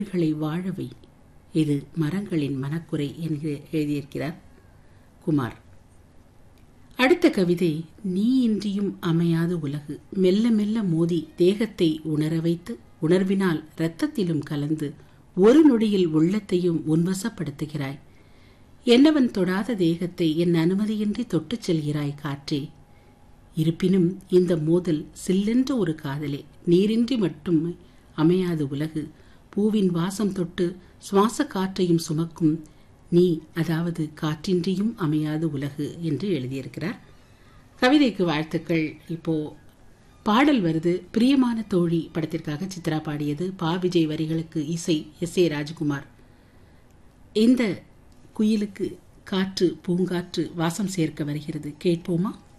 உயிர்களை வாழவை இது மரங்களின் மனக்குறை என்று எழுதியிருக்கிறார் குமார் அடுத்த கவிதை நீ இன்றியும் அமையாது உலகு மெல்ல மெல்ல மோதி தேகத்தை உணர வைத்து உணர்வினால் இரத்தத்திலும் கலந்து ஒரு நொடியில் உள்ளத்தையும் உன்வசப்படுத்துகிறாய் என்னவன் தொடாத தேகத்தை என் அனுமதியின்றி தொட்டுச் செல்கிறாய் காற்றே இருப்பினும் இந்த மோதல் சில்லென்ற ஒரு காதலே நீரின்றி மட்டும் அமையாது உலகு பூவின் வாசம் தொட்டு சுவாச காற்றையும் சுமக்கும் நீ அதாவது காற்றின்றியும் அமையாது உலகு என்று எழுதியிருக்கிறார் கவிதைக்கு வாழ்த்துக்கள் இப்போ பாடல் வருது பிரியமான தோழி படத்திற்காக சித்ரா பாடியது பா விஜய் வரிகளுக்கு இசை எஸ் ஏ ராஜ்குமார் இந்த குயிலுக்கு காற்று பூங்காற்று வாசம் சேர்க்க வருகிறது கேட்போமா